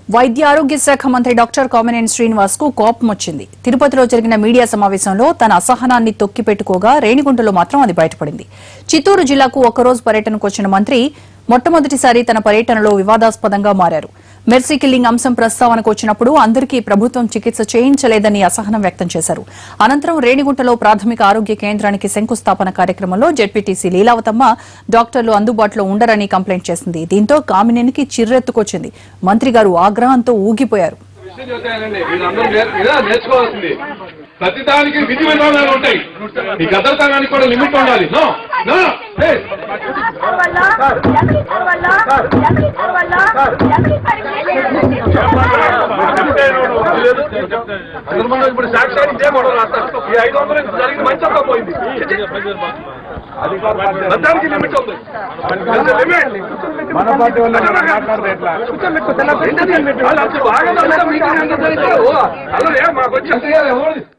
వైద్య ఆరోగ్య శాఖ మంత్రి డాక్టర్ కామినేని శ్రీనివాస్ కు కోపం వచ్చింది తిరుపతిలో జరిగిన మీడియా సమావేశంలో తన అసహనాన్ని తొక్కిపెట్టుకోగా రేణిగుంటలో మాత్రం అది బయటపడింది చిత్తూరు జిల్లాకు ఒక్కరోజు పర్యటనకు వచ్చిన మంత్రి మొట్టమొదటిసారి తన పర్యటనలో వివాదాస్పదంగా మారారు మెర్సీ కిల్లింగ్ అంశం ప్రస్తావనకు వచ్చినప్పుడు అందరికీ ప్రభుత్వం చికిత్స చేయించలేదని అసహనం వ్యక్తం చేశారు అనంతరం రేణిగుంటలో ప్రాథమిక ఆరోగ్య కేంద్రానికి శంకుస్థాపన కార్యక్రమంలో జెడ్పీటీసీ లీలావతమ్మ డాక్టర్లు అందుబాటులో ఉండరని కంప్లైంట్ చేసింది దీంతో కామినేనికి చిర్రెత్తుకొచ్చింది మంత్రి గారు ఆగ్రహంతో ఊగిపోయారు విషయం చెప్తానండి మీరందరూ నేర్- ఇలా నేర్చుకోవాల్సింది ప్రతిదానికి విధి విధానాలు ఉంటాయి ఈ గదరతనానికి కూడా లిమిట్ ఉండాలి నో నో ప్లీజ్ ఇప్పుడు సాక్ష్యాన్ని ఇదే గొడవ రాస్తారు ఈ ఐదు వందలు ఇంత జరిగిన మంచి అంతా పోయింది ప్రతిదానికి లిమిట్ ఉంది లిమిట్ మన పార్టీ వాళ్ళు మాట్లాడితే ఎట్లా వాళ్ళు అసలు బాగా మీటింగ్ అంతా జరిగితే ఓ, అలా ఏ, మాకు వచ్చి